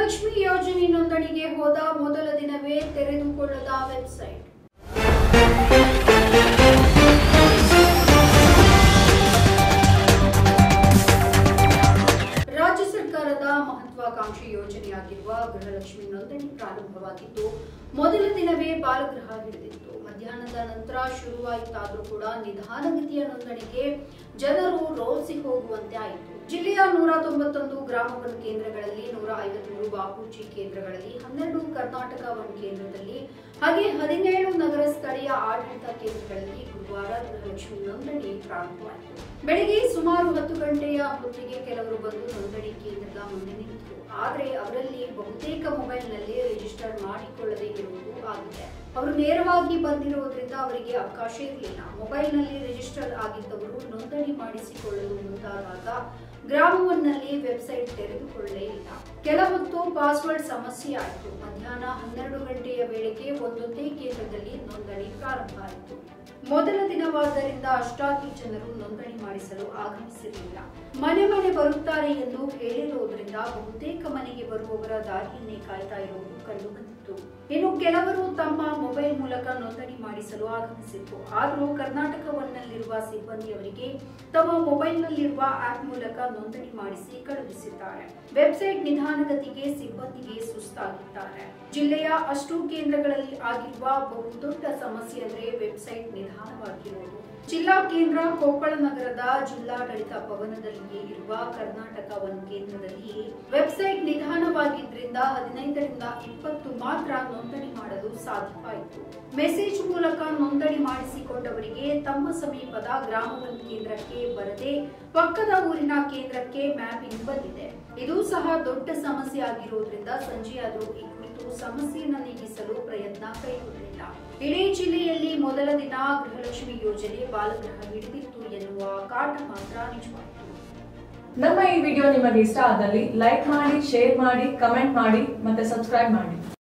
ಗೃಹಲಕ್ಷ್ಮಿ ಯೋಜನೆ ನೋಂದಣಿಗೆ ಹೋದ ಮೊದಲ ದಿನವೇ ತೆರೆದುಕೊಳ್ಳದ ವೆಬ್ಸೈಟ್ ರಾಜ್ಯ ಸರ್ಕಾರದ ಮಹತ್ವಾಕಾಂಕ್ಷಿ ಯೋಜನೆಯಾಗಿರುವ ಗೃಹಲಕ್ಷ್ಮಿ ನೋಂದಣಿ ಪ್ರಾರಂಭವಾಗಿದ್ದು ಮೊದಲ ದಿನವೇ ಬಾಲಗೃಹ ಹಿಡಿದಿತ್ತು ಮಧ್ಯಾಹ್ನದ ನಂತರ ಶುರುವಾಯಿತಾದ್ರೂ ಕೂಡ ನಿಧಾನಗತಿಯ ನೋಂದಣಿಗೆ ಜನರು ರೋಸಿ ಹೋಗುವಂತೆ ಆಯಿತು ಜಿಲ್ಲೆಯ ನೂರ ತೊಂಬತ್ತೊಂದು ಗ್ರಾಮ ಒನ್ ಕೇಂದ್ರಗಳಲ್ಲಿ ನೂರ ಐವತ್ಮೂರು ಬಾಪೂಜಿ ಕೇಂದ್ರಗಳಲ್ಲಿ ಹನ್ನೆರಡು ಕರ್ನಾಟಕ ಒನ್ ಕೇಂದ್ರದಲ್ಲಿ ಹಾಗೆ ಹದಿನೇಳು ನಗರ ಸ್ಥಳೀಯ ಆಡಳಿತ ಕೇಂದ್ರಗಳಲ್ಲಿ ಗುರುವಾರ ಗೃಹಲಕ್ಷ್ಮಿ ನೋಂದಣಿ ಪ್ರಾರಂಭವಾಯಿತು ಬೆಳಿಗ್ಗೆ ಸುಮಾರು ಹತ್ತು ಗಂಟೆಯ ಹೊತ್ತಿಗೆ ಕೆಲವರು ಬಂದು ನೋಂದಣಿ ಕೇಂದ್ರದ ಮುಂದೆ ನಿಂತರು ಆದರೆ ಅವರಲ್ಲಿ ಬಹುತೇಕ ಮೊಬೈಲ್ನಲ್ಲಿ ರಿಜಿಸ್ಟರ್ ಮಾಡಿಕೊಳ್ಳದೇ ಇರುವುದು ಆಗಿದೆ ಅವರು ನೇರವಾಗಿ ಬಂದಿರುವುದರಿಂದ ಅವರಿಗೆ ಅವಕಾಶ ಇರಲಿಲ್ಲ ಮೊಬೈಲ್ನಲ್ಲಿ ರಿಜಿಸ್ಟರ್ ಆಗಿದ್ದವರು ನೋಂದಣಿ ಮಾಡಿಸಿಕೊಳ್ಳಲು ಮುಂದಾದಾಗ ಗ್ರಾಮವನ್ನಲ್ಲಿ ವೆಬ್ಸೈಟ್ ತೆರೆದುಕೊಳ್ಳಲೇ ಇಲ್ಲ ಕೆಲ ಹೊತ್ತು ಪಾಸ್ವರ್ಡ್ ಸಮಸ್ಯೆ ಆಯಿತು ಮಧ್ಯಾಹ್ನ ಹನ್ನೆರಡು ಗಂಟೆಯ ವೇಳೆಗೆ ಒಂದೊಂದೇ ಕೇಂದ್ರದಲ್ಲಿ ನೋಂದಣಿ ಪ್ರಾರಂಭ ಆಯಿತು ಮೊದಲ ದಿನವಾದ್ದರಿಂದ ಅಷ್ಟಾಗಿ ಜನರು ನೋಂದಣಿ ಮಾಡಿಸಲು ಆಗಮಿಸಿರಲಿಲ್ಲ ಮನೆ ಮನೆ ಬರುತ್ತಾರೆ ಎಂದು ಹೇಳಿರುವುದರಿಂದ ಬಹುತೇಕ ಮನೆಗೆ ಬರುವವರ ದಾರಿಯನ್ನೇ ಕಾಯ್ತಾ ಇರುವುದು ಕಂಡು ಬಂದಿತ್ತು ಇನ್ನು ಕೆಲವರು ತಮ್ಮ ಮೊಬೈಲ್ ಮೂಲಕ ನೋಂದಣಿ ಮಾಡಿಸಲು ಆಗಮಿಸಿತ್ತು ಆದರೂ ಕರ್ನಾಟಕ ಒನ್ನಲ್ಲಿರುವ ಸಿಬ್ಬಂದಿಯವರಿಗೆ ತಮ್ಮ ಮೊಬೈಲ್ನಲ್ಲಿರುವ ಆಪ್ ಮೂಲಕ ನೋಂದಣಿ ಮಾಡಿಸಿ ಕಳುಹಿಸಿದ್ದಾರೆ ವೆಬ್ಸೈಟ್ ನಿಧಾನಗತಿಗೆ ಸಿಬ್ಬಂದಿಗೆ ಸುಸ್ತಾಗಿದ್ದಾರೆ ಜಿಲ್ಲೆಯ ಅಷ್ಟು ಕೇಂದ್ರಗಳಲ್ಲಿ ಆಗಿರುವ ಬಹುದೊಡ್ಡ ಸಮಸ್ಯೆ ಅಂದ್ರೆ ವೆಬ್ಸೈಟ್ ನಿಧಾನವಾಗಿರುವುದು ಜಿಲ್ಲಾ ಕೇಂದ್ರ ಕೊಪ್ಪಳ ನಗರದ ಜಿಲ್ಲಾಡಳಿತ ಭವನದಲ್ಲಿಯೇ ಇರುವ ಕರ್ನಾಟಕ ಒನ್ ಕೇಂದ್ರದಲ್ಲಿ ವೆಬ್ಸೈಟ್ ನಿಧಾನವಾಗಿದ್ರಿಂದ ಹದಿನೈದರಿಂದ ಇಪ್ಪತ್ತು ಮಾತ್ರ ನೋಂದಣಿ ಮಾಡಲು ಸಾಧ್ಯವಾಯಿತು ಮೆಸೇಜ್ ಮೂಲಕ ನೋಂದಣಿ ಮಾಡಿಸಿಕೊಂಡವರಿಗೆ ತಮ್ಮ ಸಮೀಪದ ಗ್ರಾಮ ಒನ್ ಕೇಂದ್ರಕ್ಕೆ ಬರದೆ ಪಕ್ಕದ ಊರಿನ ಕೇಂದ್ರಕ್ಕೆ ಮ್ಯಾಪಿಂಗ್ ಬಂದಿದೆ ಇದು ಸಹ ದೊಡ್ಡ ಸಮಸ್ಯೆ ಆಗಿರುವುದರಿಂದ ಸಂಜೆಯಾದರೂ ಈ ಕುರಿತು ಸಮಸ್ಯೆಯನ್ನು ನೀಗಿಸಲು ಪ್ರಯತ್ನ ಕೈಗೊಂಡಿಲ್ಲ ಇಡೀ ಜಿಲ್ಲೆಯಲ್ಲಿ ಮೊದಲ ದಿನ ಗೃಹಲಕ್ಷ್ಮಿ ಯೋಜನೆ ಬಾಲಗೃಹ ಹಿಡಿದಿತ್ತು ಎನ್ನುವ ಕಾಟ ಮಾತ್ರ ನಿಜವಾಯಿತು ನಮ್ಮ ಈ ವಿಡಿಯೋ ನಿಮಗೆ ಇಷ್ಟ ಆದಲ್ಲಿ ಲೈಕ್ ಮಾಡಿ ಶೇರ್ ಮಾಡಿ ಕಮೆಂಟ್ ಮಾಡಿ ಮತ್ತೆ ಸಬ್ಸ್ಕ್ರೈಬ್ ಮಾಡಿ